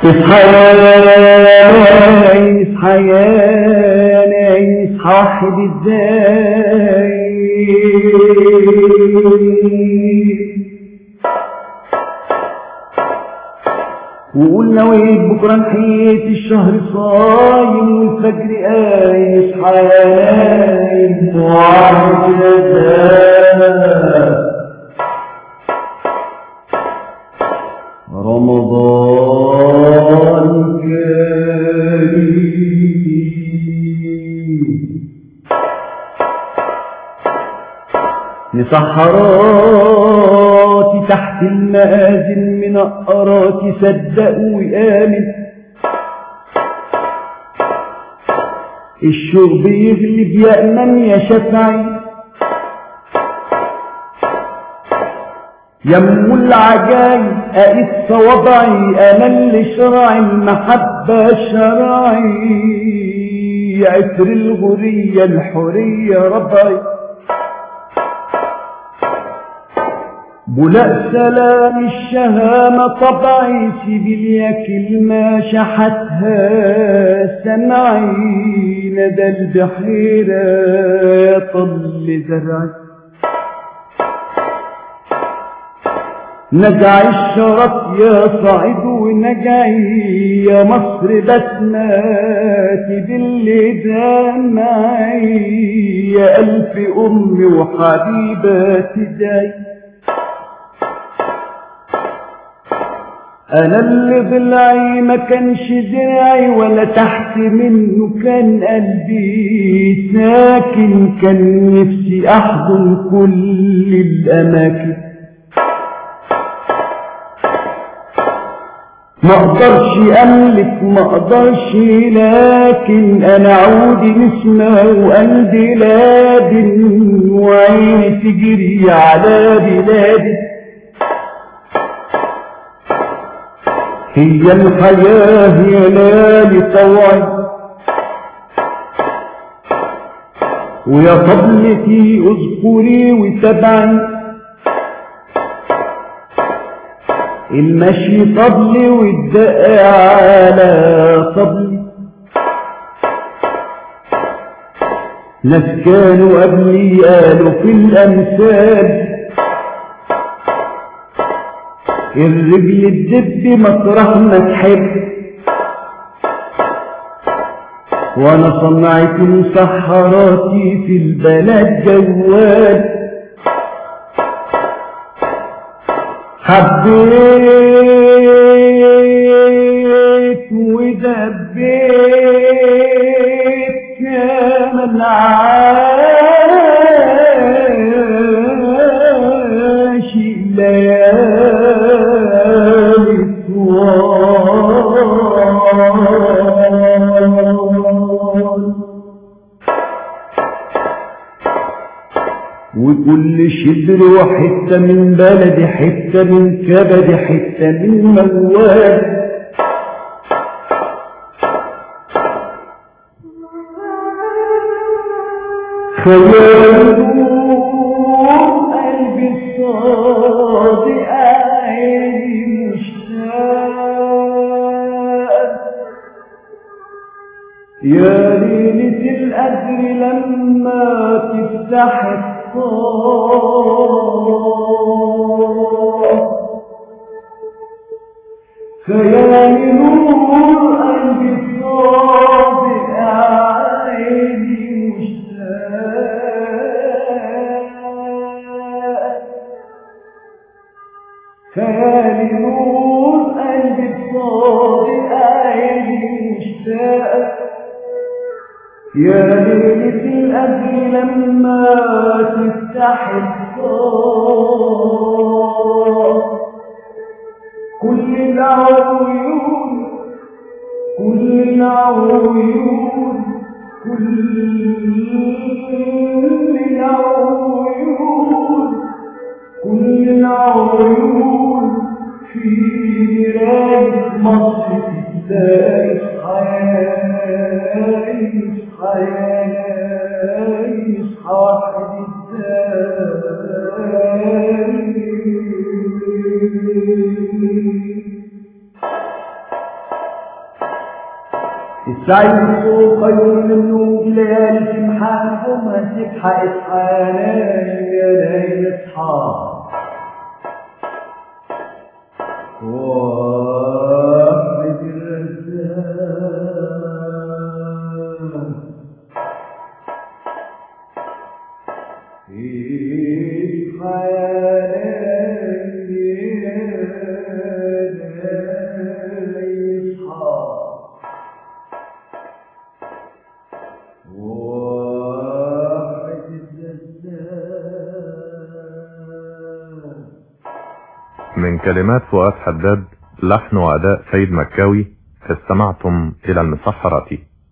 اصحى يا نايس حيا نايس واحد ازاي وقول نويت بكرة نحيت الشهر صايم والفجر قايس حيايم وعارف الأذان رمضان كريم مسحراتي تحت المآذن منقراتي صدقوا وآمن الشوق بيغلب يأمن يا شفعي يم العجايب أقيس صوابعي أنا اللي شرعي المحبة شرعي عطر الغرية الحرية ربعي بلاء سلام الشهامة طبعي سيبيليا كلمة شحتها سمعي ندى البحيرة طل زرعي نجعي الشرف يا صعيد ونجعي يا مصر بسماتي باللي دمعي يا ألف أمي وحبيباتي داي أنا اللي ضلعي ما كانش درعي ولا تحت منه كان قلبي ساكن كان نفسي أحضن كل الأماكن ما اقدرش املك ما اقدرش لكن انا عودي نسمة وقلبي لادن وعيني تجري على بلادي هي الحياة يا لالي طوعي ويا طبلتي اذكري وتبعي المشي طبلي والدق على طبلي ناس كانوا قبلي قالوا في الأمثال الرجل الدب مطرح ما تحب وانا صنعت مسحراتي في البلد جوال حبيت ودبيت كمان عاشي ليالي طوال وكل شبر وحتة من بلدي حتة من كبدي حتة من موال خيال قلبي الصادق عيني مشتاق يا ليلة القدر لما تفتح الصار خيال نور قلبي الصادق عيني مشتاق خيال نور قلبي الصادق عيني مشتاق يا ليلة القدر لما تفتح الصار كل العيون كل العيون كل العيون كل العيون في مراية مصر تلاقي عايش عايش واحد ازاي تعيش خير من النوم ليالي سمحانكم هتبحى اصحى نايم يا نايم اصحى واحد الرزاق اصحى يا نايم اصحى واحد الرزاق من كلمات فؤاد حداد لحن وأداء سيد مكاوي استمعتم إلى المسحرة